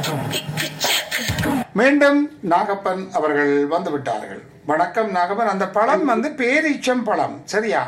மீண்டும் நாகப்பன் அவர்கள் வந்து விட்டார்கள் வணக்கம் நாகப்பன் அந்த பழம் வந்து பேரீச்சம் பழம் சரியா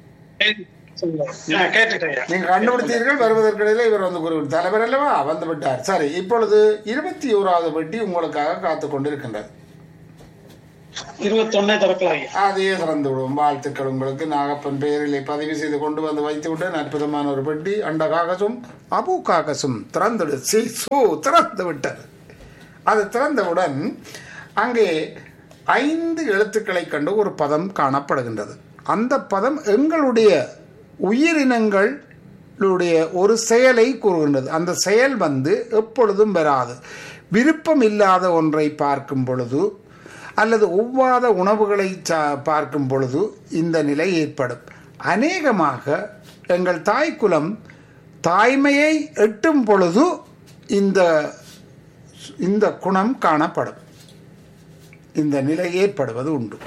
நான் கேட்டுட்டேன் நீங்க கண்டுபிடித்தீர்கள் வருவதற்கிடையில இவர் வந்து குரு தலைவர் அல்லவா வந்து விட்டார் சரி இப்பொழுது இருபத்தி ஓராவது பெட்டி உங்களுக்காக காத்து கொண்டிருக்கின்றது இருபத்தொன்னே திறக்கலாம் ஐயா அதையே திறந்து விடுவோம் வாழ்த்துக்கள் உங்களுக்கு நாகப்பன் பெயரிலே பதிவு செய்து கொண்டு வந்து வைத்து விட்டேன் அற்புதமான ஒரு பெட்டி அண்ட காகசும் அபு காகசும் திறந்து சி சு திறந்து விட்டது அது திறந்தவுடன் அங்கே ஐந்து எழுத்துக்களை கண்டு ஒரு பதம் காணப்படுகின்றது அந்த பதம் எங்களுடைய உயிரினங்களுடைய ஒரு செயலை கூறுகின்றது அந்த செயல் வந்து எப்பொழுதும் வராது விருப்பம் இல்லாத ஒன்றை பார்க்கும் பொழுது அல்லது ஒவ்வாத உணவுகளை சா- பார்க்கும் பொழுது இந்த நிலை ஏற்படும் அநேகமாக எங்கள் தாய்க்குலம் தாய்மையை எட்டும் பொழுது இந்த இந்த குணம் காணப்படும் இந்த நிலை ஏற்படுவது உண்டு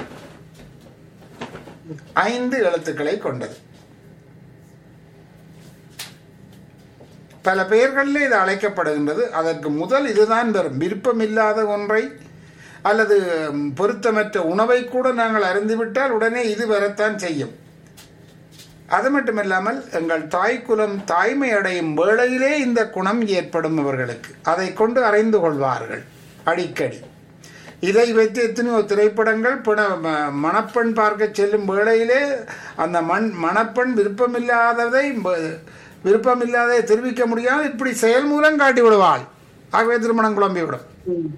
ஐந்து எழுத்துக்களை கொண்டது பல பெயர்களில் இது அழைக்கப்படுகின்றது அதற்கு முதல் இதுதான் வரும் விருப்பமில்லாத ஒன்றை அல்லது ம், பொருத்தமற்ற உணவை கூட நாங்கள் அறிந்துவிட்டால் உடனே இது வரத்தான் செய்யும் அது மட்டுமில்லாமல் எங்கள் தாய்க்குலம் தாய்மை அடையும் வேளையிலே இந்த குணம் ஏற்படும் அவர்களுக்கு அதை கொண்டு அறிந்து கொள்வார்கள் அடிக்கடி இதை வைத்து எத்தனையோ திரைப்படங்கள் பிண ம- மணப்பெண் பார்க்க செல்லும் வேளையிலே அந்த மண் மணப்பெண் விருப்பமில்லாததை ப- விருப்பமில்லாததை தெரிவிக்க முடியாது இப்படி செயல் மூலம் காட்டி விடுவாள் ஆகவே திருமணம் குழம்பிவிடும் ம்.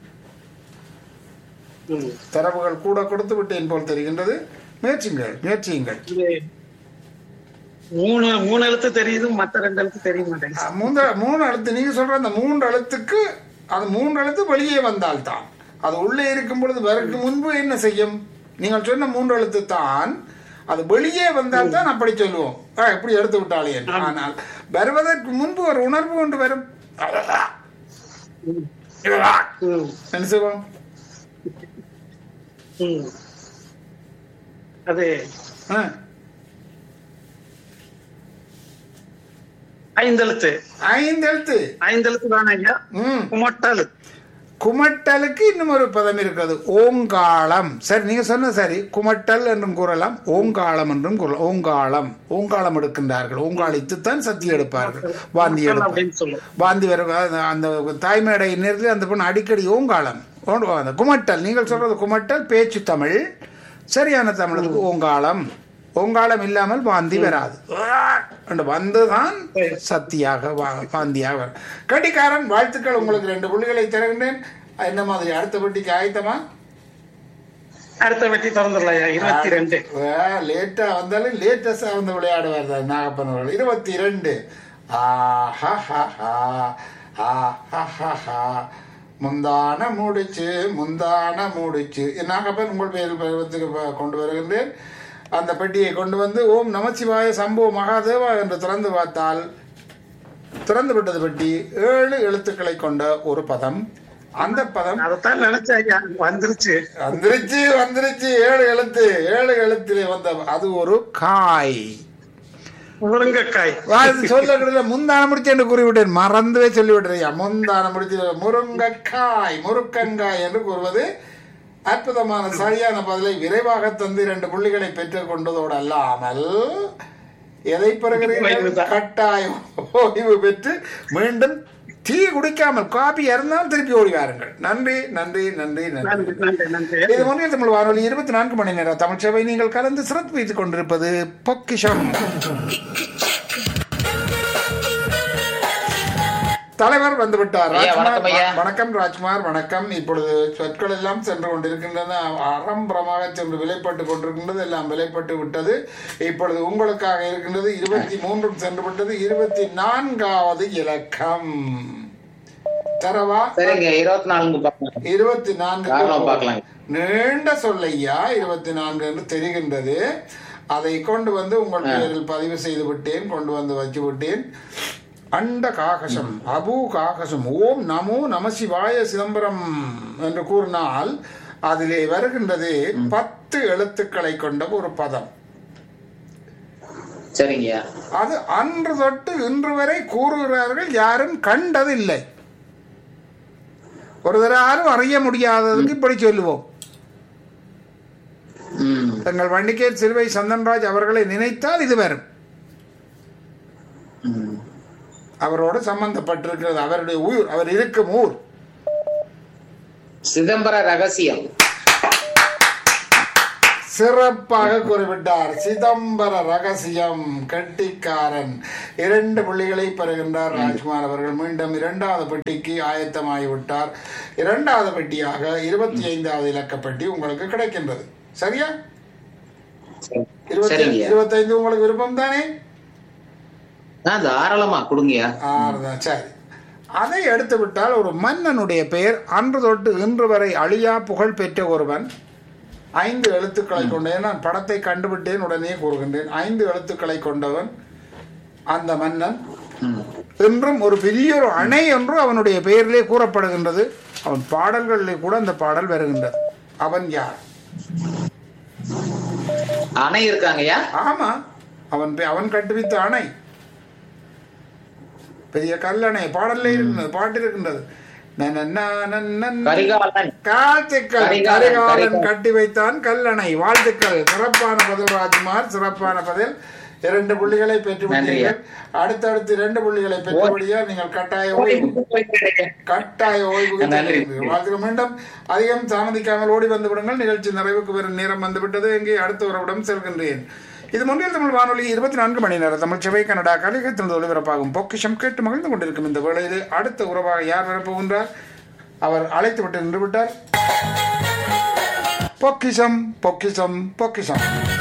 ம். தரவுகள் கூட கொடுத்து விட்டேன் போல் தெரிகின்றது முயற்சிங்கள் முயற்சியுங்கள் இது மூணு மூணு எழுத்து தெரியுது மத்த ரெண்டு எழுத்து தெரிய மாட்டேங்குது அஹ், மூன்று மூணு எழுத்து நீங்க சொல்ற அந்த மூன்று எழுத்துக்கு அது மூன்று எழுத்து வெளியே வந்தால்தான் அது உள்ளே இருக்கும் பொழுது வரக்கு முன்பு என்ன செய்யும் நீங்கள் சொன்ன மூன்று எழுத்து தான் அது வெளியே வந்தால் தான் அப்படி சொல்லுவோம் ஆ, இப்படி எடுத்து விட்டாலே என்று. ஆனால் வருவதற்கு முன்பு ஒரு உணர்வு கொண்டு வரும் ம். என்ன செய்வோம் ம். அது ஆ, ஐந்தெழுத்து ஐந்து எழுத்து ஐந்தெழுத்து தானே ஐயா ம் குமட்டல் குமட்டலுக்கு இன்னும் ஒரு பதம் இருக்கிறது ஓங்காளம் சரி நீங்க சொன்ன சரி குமட்டல் என்றும் கூறலாம் ஓங்காளம் என்றும் கூறலாம் ஓங்காளம் ஓங்காளம் எடுக்கின்றார்கள் ஓங்காளித்து தான் சத்தி எடுப்பார்கள் வாந்தி எடுப்பார் அப்படின்னு சொல்லுவோம் வாந்தி வரும் அந்த- அந்த தாய்மையடை நேரத்தில் அந்த பொண்ணு அடிக்கடி ஓங்காளம் ஓ- அந்த குமட்டல் நீங்கள் சொல்றது குமட்டல் பேச்சு தமிழ் சரியான தமிழுக்கு ஓங்காளம் ஓங்காளம் இல்லாமல் வாந்தி வராது அந்த வந்துதான் சத்தியாக வா- வாந்தியாக வரும் கட்டிக்காரன் வாழ்த்துக்கள் உங்களுக்கு ரெண்டு புள்ளிகளை தருகின்றேன் என்ன மாதிரி அடுத்த பெட்டிக்கு ஆயத்தமா அடுத்த வெட்டி திறந்துடலாம் ஐயா இருபத்தி ரெண்டு லேட்டா வந்தாலும் லேட்டஸ்டா வந்து விளையாடுவார் தான் நாகப்பன் அவர்கள் இருபத்தி ரெண்டு முந்தான மூடிச்சு முந்தான மூடிச்சு நாகப்பன் உங்கள் பேரில் பருவத்துக்கு ப- கொண்டு வருகின்றேன் அந்த பெட்டியை கொண்டு வந்து ஓம் நமச்சிவாய சம்போ மகாதேவா என்று திறந்து பார்த்தால் திறந்து விட்டது பெட்டி ஏழு எழுத்துக்களை கொண்ட ஒரு பதம் அந்த பதம் அதைத்தான் நினைச்சேன் ஐயா வந்துருச்சு வந்துருச்சு வந்துருச்சு ஏழு எழுத்து ஏழு எழுத்திலே வந்த அது ஒரு காய் முருங்கைக்காய் வாழ்த்து சொல்ல கிடையாது முந்தான முடிச்சு என்று கூறிவிட்டேன் மறந்துவே சொல்லிவிட்டேன் முந்தான முடிச்சு முருங்கைக்காய் முருக்கங்காய் என்று கூறுவது அற்புதமான சரியான பதிலை விரைவாக தந்து இரண்டு புள்ளிகளை பெற்றுக் கொண்டதோடு அல்லாமல் எதை பெறுகிறீர்கள் ஓய்வுதான். கட்டாயம் ஓய்வு பெற்று மீண்டும் டீ குடிக்காமல் காபி இறந்தால் திருப்பி ஓடி வாருங்கள் நன்றி நன்றி நன்றி நன்றி நன்றி நன்றி நன்றி இது முன்னில் தமிழ் வானொலி இருபத்தி நான்கு மணி நேரம் தமிழ் சேவை நீங்கள் கலந்து சிறப்பு வைத்துக் கொண்டிருப்பது பொக்கிஷம் தலைவர் வந்து விட்டார் ஐயா, ராஜ்குமார் வணக்கம் ஐயா. வணக்கம் ராஜ்குமார் வணக்கம் இப்பொழுது சொற்கள் எல்லாம் சென்று கொண்டிருக்கின்றன அறம்பரமாக சென்று விலைப்பட்டு கொண்டிருக்கின்றது எல்லாம் விலைப்பட்டு விட்டது இப்பொழுது உங்களுக்காக இருக்கின்றது இருபத்தி மூன்றும் சென்று விட்டது இருபத்தி நான்காவது இலக்கம் தரவா சரிங்க இருபத்தி நான்கு பார்க்கலாம் இருபத்தி நான்கு காரணம் பார்க்கலாம். நீண்ட சொல்லையா இருபத்தி நான்கு என்று தெரிகின்றது அதை கொண்டு வந்து உங்கள் பெயரில் பதிவு செய்து விட்டேன் கொண்டு வந்து வச்சு விட்டேன் அண்ட காகசம் அபு காகசம் ஓம் நமோ நம சிவாய சிதம்பரம் என்று கூறினால் அதிலே வருகின்றது பத்து எழுத்துக்களை கொண்ட ஒரு பதம் சரிங்கய்யா அது அன்று தொட்டு இன்று வரை கூறுகிறார்கள் யாரும் கண்டதில்லை ஒரு தரம் அறிய முடியாததுக்கு இப்படி சொல்லுவோம் ம். எங்கள் வண்டிக்கேர் சிறுவை சந்தன்ராஜ் அவர்களை நினைத்தால் இது வரும் ம். அவரோடு சம்பந்தப்பட்டிருக்கிறது அவருடைய ஊர் அவர் இருக்கும் ஊர் சிதம்பர ரகசியம் சிறப்பாக குறிப்பிட்டார் சிதம்பர ரகசியம் கெட்டிக்காரன் இரண்டு புள்ளிகளை பெறுகின்றார் ராஜ்குமார் அவர்கள் மீண்டும் இரண்டாவது பெட்டிக்கு ஆயத்தமாகிவிட்டார் இரண்டாவது பெட்டியாக இருபத்தி ஐந்தாவது இலக்க பெட்டி உங்களுக்கு கிடைக்கின்றது சரியா இருபத்தி சரிங்க இருபத்தைந்து உங்களுக்கு விருப்பம் தானே ஆ, தாராளமா கொடுங்கய்யா ஆறுதான் சரி அதை எடுத்து விட்டால் ஒரு மன்னனுடைய பெயர் அன்று தொட்டு இன்று வரை அழியா புகழ் பெற்ற ஒருவன் ஐந்து எழுத்துக்களை கொண்டேன் நான் படத்தை கண்டுவிட்டேன் உடனே கூறுகின்றேன் ஐந்து எழுத்துக்களை கொண்டவன் அந்த மன்னன் ம். இன்றும் ஒரு பெரிய ஒரு அணை என்று அவனுடைய பெயரிலே கூறப்படுகின்றது அவன் பாடல்களிலே கூட அந்த பாடல் வருகின்றது அவன் யார் அணை இருக்காங்கய்யா ஆமா அவன் பெ- அவன் கட்டுவித்த அணை பெரிய கல்லணை பாடல்ல இருக்கின்றது பாட்டு இருக்கின்றது நனன்னா நன்னன் கரிகாலன் வாழ்த்துக்கள் கரிகாலன், கரிகாலன் கரிகாலன். கட்டி வைத்தான் கல்லணை வாழ்த்துக்கள் சிறப்பான பதில் ராஜ்குமார் சிறப்பான பதில் இரண்டு புள்ளிகளை பெற்று விட்டீர்கள் அடுத்தடுத்து இரண்டு புள்ளிகளை பெற்றபடியால் நீங்கள் கட்டாய ஓய்வு கட்டாய ஓய்வு நன்றி. வாழ்த்துக்கள் மீண்டும் அதிகம் தாமதிக்காமல் ஓடி வந்து விடுங்கள் நிகழ்ச்சி நிறைவுக்கு வரும் நேரம் வந்துவிட்டது இங்கே அடுத்த உறவிடம் செல்கின்றேன் இது முன்னில் தமிழ் வானொலி இருபத்தி நான்கு மணி நேரம் தமிழ் செவை கனடா கலிகத்தில் ஒளிபரப்பாகும் பொக்கிஷம் கேட்டு மகிழ்ந்து கொண்டிருக்கும் இந்த வேளையில் அடுத்த உறவாக யார் வரப்போகின்றார் அவர் அழைத்து விட்டு நின்று விட்டார் பொக்கிஷம் பொக்கிஷம் பொக்கிஷம்